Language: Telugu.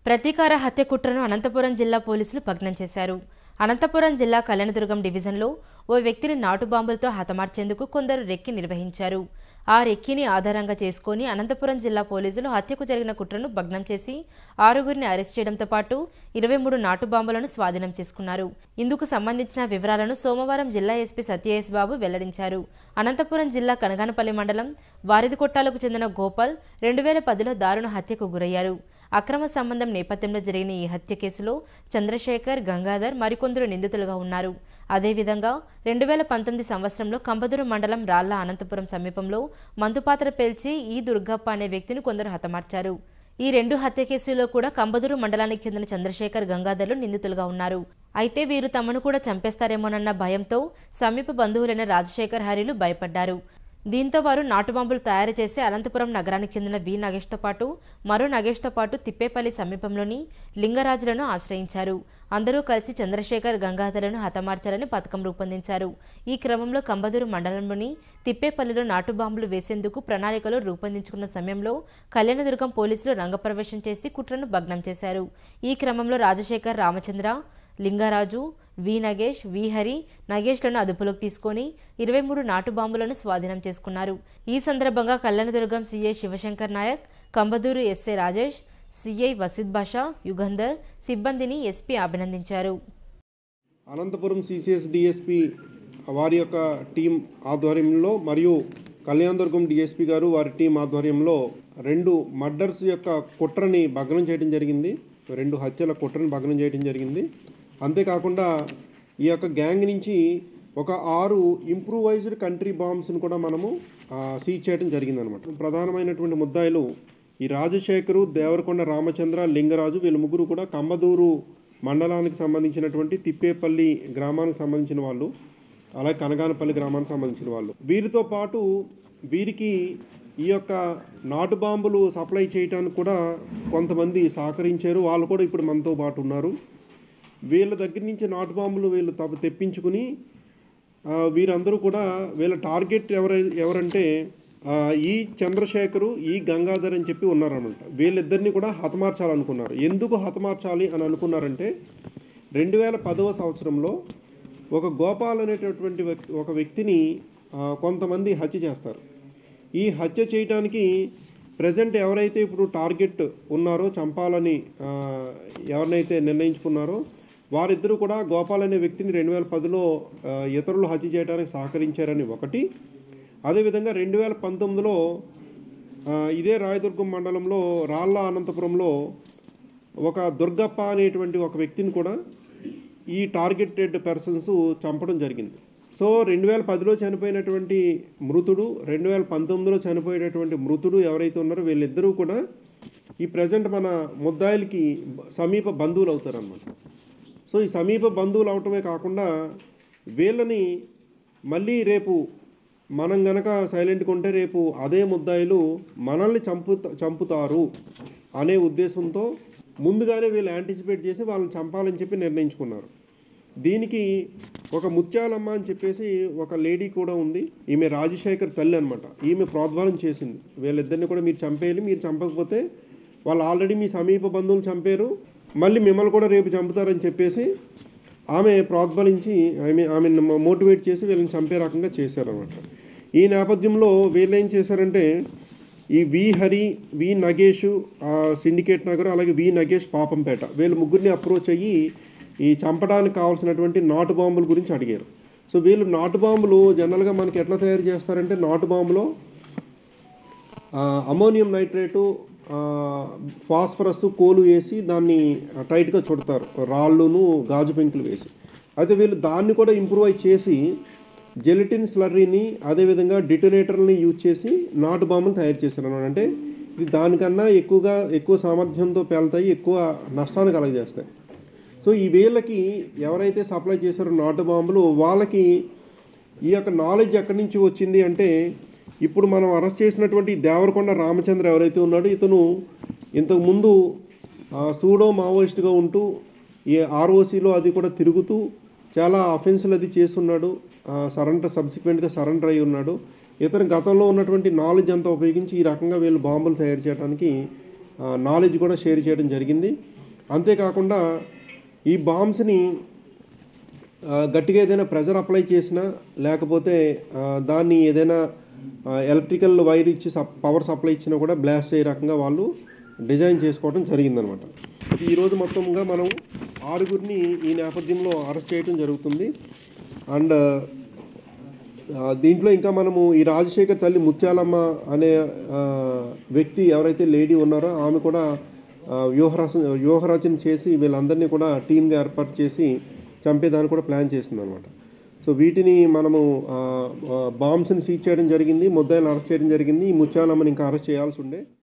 ప్రతీకార హత్య కుట్రను అనంతపురం జిల్లా పోలీసులు భగ్నం చేశారు అనంతపురం జిల్లా కళ్యాణదుర్గం డివిజన్లో ఓ వ్యక్తిని నాటు బాంబులతో హతమార్చేందుకు కొందరు రెక్కి నిర్వహించారు ఆ రెక్కిని ఆధారంగా చేసుకొని అనంతపురం జిల్లా పోలీసులు హత్యకు జరిగిన కుట్రను భగ్నం చేసి ఆరుగురిని అరెస్ట్ చేయడంతో పాటు ఇరవై మూడు నాటు బాంబులను స్వాధీనం చేసుకున్నారు ఇందుకు సంబంధించిన వివరాలను సోమవారం జిల్లా ఎస్పీ సత్యేష్ బాబు వెల్లడించారు అనంతపురం జిల్లా కనగానపల్లి మండలం వారిదికొట్టాలకు చెందిన గోపాల్ రెండు వేల పదిలో దారుణ హత్యకు గురయ్యారు అక్రమ సంబంధం నేపథ్యంలో జరిగిన ఈ హత్య కేసులో చంద్రశేఖర్ గంగాధర్ మరికొందరు నిందితులుగా ఉన్నారు అదేవిధంగా రెండు వేల పంతొమ్మిది సంవత్సరంలో కంబదూరు మండలం రాళ్ల అనంతపురం సమీపంలో మందుపాత్ర పేల్చి ఈ దుర్గప్ప అనే వ్యక్తిని కొందరు హతమార్చారు ఈ రెండు హత్య కేసులో కూడా కంబదూరు మండలానికి చెందిన చంద్రశేఖర్ గంగాధర్లు నిందితులుగా ఉన్నారు అయితే వీరు తమను కూడా చంపేస్తారేమోనన్న భయంతో సమీప బంధువులైన రాజశేఖర్ హరిలు భయపడ్డారు దీంతో వారు నాటుబాంబులు తయారు చేసి అనంతపురం నగరానికి చెందిన వి నగేష్తో పాటు మరో నగేష్తో పాటు తిప్పేపల్లి సమీపంలోని లింగరాజులను ఆశ్రయించారు అందరూ కలిసి చంద్రశేఖర్ గంగాధరను హతమార్చాలని పథకం రూపొందించారు ఈ క్రమంలో కంబదూరు మండలంలోని తిప్పేపల్లిలో నాటుబాంబులు వేసేందుకు ప్రణాళికలు రూపొందించుకున్న సమయంలో కళ్యాణదుర్గం పోలీసులు రంగప్రవేశం చేసి కుట్రను భగ్నం చేశారు ఈ క్రమంలో రాజశేఖర్ రామచంద్ర లింగరాజు వి నగేష్ వి హరి నగేష్లను అదుపులోకి తీసుకొని ఇరవై మూడు నాటు బాంబులను స్వాధీనం చేసుకున్నారు ఈ సందర్భంగా Kalyanadurgam CI Sivashankar Nayak Kambadur SI Rajesh CI Vaseed Basha Yugandhar సిబ్బందిని ఎస్పీ అభినందించారు అనంతపురం సిసిఎస్ డిఎస్పి వారి యొక్క టీం ఆధ్వర్యంలో మరియు కళ్యాణదుర్గం డిఎస్పి గారు వారి టీం ఆధ్వర్యంలో రెండు మర్డర్స్ యొక్క కుట్రని భగ్నం చేయడం జరిగింది రెండు హత్యల కుట్రని భగ్నం చేయడం జరిగింది అంతేకాకుండా ఈ యొక్క గ్యాంగ్ నుంచి ఒక ఆరు ఇంప్రూవైజ్డ్ కంట్రీ బాంబ్స్ని కూడా మనము సీజ్ చేయడం జరిగిందనమాట ప్రధానమైనటువంటి ముద్దాయిలు ఈ రాజశేఖరు దేవరకొండ రామచంద్ర లింగరాజు వీళ్ళ ముగ్గురు కూడా కంబదూరు మండలానికి సంబంధించినటువంటి తిప్పేపల్లి గ్రామానికి సంబంధించిన వాళ్ళు అలాగే కనగానపల్లి గ్రామానికి సంబంధించిన వాళ్ళు వీరితో పాటు వీరికి ఈ యొక్క నాటు బాంబులు సప్లై చేయడానికి కూడా కొంతమంది సహకరించారు వాళ్ళు కూడా ఇప్పుడు మనతో పాటు ఉన్నారు వీళ్ళ దగ్గర నుంచి నాటు బాంబులు వీళ్ళు తప్ప తెప్పించుకుని ఆ, వీరందరూ కూడా వీళ్ళ టార్గెట్ ఎవరై ఎవరంటే ఆ, ఈ చంద్రశేఖరు ఈ గంగాధర్ అని చెప్పి ఉన్నారనమాట వీళ్ళిద్దరిని కూడా హతమార్చాలనుకున్నారు ఎందుకు హతమార్చాలి అని అనుకున్నారంటే రెండు వేల పదవ సంవత్సరంలో ఒక గోపాల్ అనేటటువంటి వ్యక్తి ఒక వ్యక్తిని ఆ, కొంతమంది హత్య చేస్తారు ఈ హత్య చేయడానికి ప్రజెంట్ ఎవరైతే ఇప్పుడు టార్గెట్ ఉన్నారో చంపాలని ఆ, ఎవరినైతే నిర్ణయించుకున్నారో వారిద్దరూ కూడా గోపాల్ అనే వ్యక్తిని రెండు వేల పదిలో ఇతరులు హత్య చేయడానికి సహకరించారని ఒకటి అదేవిధంగా రెండు వేల పంతొమ్మిదిలో ఆ, ఇదే రాయదుర్గం మండలంలో రాళ్ళ అనంతపురంలో ఒక దుర్గప్ప అనేటువంటి ఒక వ్యక్తిని కూడా ఈ టార్గెటెడ్ పర్సన్స్ చంపడం జరిగింది సో రెండు వేల పదిలో చనిపోయినటువంటి మృతుడు రెండు వేల పంతొమ్మిదిలో చనిపోయేటటువంటి మృతుడు ఎవరైతే ఉన్నారో వీళ్ళిద్దరూ కూడా ఈ ప్రజెంట్ మన ముద్దాయిలకి సమీప బంధువులు అవుతారన్నమాట సో ఈ సమీప బంధువులు అవటమే కాకుండా వీళ్ళని మళ్ళీ రేపు మనం గనక సైలెంట్గా ఉంటే రేపు అదే ముద్దాయిలు మనల్ని చంపు చంపుతారు అనే ఉద్దేశంతో ముందుగానే వీళ్ళు యాంటిసిపేట్ చేసి వాళ్ళని చంపాలని చెప్పి నిర్ణయించుకున్నారు దీనికి ఒక ముత్యాలమ్మ అని చెప్పేసి ఒక లేడీ కూడా ఉంది ఈమె రాజశేఖర్ తల్లి అనమాట ఈమె ప్రోద్బలం చేసింది వీళ్ళిద్దరిని కూడా మీరు చంపేయాలి మీరు చంపకపోతే వాళ్ళు ఆల్రెడీ మీ సమీప బంధువులు చంపారు మళ్ళీ మిమ్మల్ని కూడా రేపు చంపుతారని చెప్పేసి ఆమె ప్రోద్బలించి ఆమె ఆమెను మోటివేట్ చేసి వీళ్ళని చంపే రకంగా చేశారనమాట ఈ నేపథ్యంలో వీళ్ళు ఏం చేశారంటే ఈ వి హరి వి నగేష్ ఆ సిండికేట్ నగర్ అలాగే వి నగేష్ పాపంపేట వీళ్ళు ముగ్గురిని అప్రోచ్ అయ్యి ఈ చంపడానికి కావాల్సినటువంటి నాటు బాంబుల గురించి అడిగారు సో వీళ్ళు నాటు బాంబులు జనరల్గా మనకి ఎట్లా తయారు చేస్తారంటే నాటు బాంబులో ఆ, అమోనియం నైట్రేటు ఆ, ఫాస్ఫరస్ కోలు వేసి దాన్ని టైట్గా చుడతారు రాళ్ళును గాజు పెంకులు వేసి అయితే వీళ్ళు దాన్ని కూడా ఇంప్రూవైజ్ చేసి జెలిటిన్ స్లర్రీని అదేవిధంగా డిటోనేటర్ని యూజ్ చేసి నాటు బాంబులు తయారు చేశారు అన్నమాట అంటే ఇది దానికన్నా ఎక్కువగా ఎక్కువ సామర్థ్యంతో పేలుతాయి ఎక్కువ నష్టాన్ని కలగజేస్తాయి సో ఈ వీళ్ళకి ఎవరైతే సప్లై చేశారో నాటు బాంబులు వాళ్ళకి ఈ యొక్క నాలెడ్జ్ ఎక్కడి నుంచి వచ్చింది అంటే ఇప్పుడు మనం అరెస్ట్ చేసినటువంటి దేవరకొండ రామచంద్ర ఎవరైతే ఉన్నాడో ఇతను ఇంతకుముందు సూడో మావోయిస్ట్గా ఉంటూ ఈ ఆర్ఓసీలో అది కూడా తిరుగుతూ చాలా అఫెన్సులు అది చేస్తున్నాడు సరెండర్ సబ్సిక్వెంట్గా సరెండర్ అయి ఉన్నాడు ఇతను గతంలో ఉన్నటువంటి నాలెడ్జ్ అంతా ఉపయోగించి ఈ రకంగా వీళ్ళు బాంబులు తయారు చేయడానికి నాలెడ్జ్ కూడా షేర్ చేయడం జరిగింది అంతేకాకుండా ఈ బాంబ్స్ని ఆ, గట్టిగా ఏదైనా ప్రెజర్ అప్లై చేసినా లేకపోతే ఆ, దాన్ని ఏదైనా ఎలక్ట్రికల్ వైర్ ఇచ్చి సప్ పవర్ సప్లై ఇచ్చినా కూడా బ్లాస్ట్ అయ్యే రకంగా వాళ్ళు డిజైన్ చేసుకోవడం జరిగిందనమాట ఈరోజు మొత్తంగా మనం ఆరుగురిని ఈ నేపథ్యంలో అరెస్ట్ చేయడం జరుగుతుంది అండ్ ఆ, దీంట్లో ఇంకా మనము ఈ రాజశేఖర్ తల్లి ముత్యాలమ్మ అనే ఆ, వ్యక్తి ఎవరైతే లేడీ ఉన్నారో ఆమె కూడా ఆ, వ్యూహరచన వ్యూహరచన చేసి వీళ్ళందరినీ కూడా టీమ్గా ఏర్పాటు చేసి చంపేదాన్ని కూడా ప్లాన్ చేసింది అనమాట సో వీటిని మనము బాంబ్స్ని సీజ్ చేయడం జరిగింది ముద్దాయిలను అరెస్ట్ చేయడం జరిగింది ఈ ముత్యాలమ్మని ఇంకా అరెస్ట్ చేయాల్సి ఉండే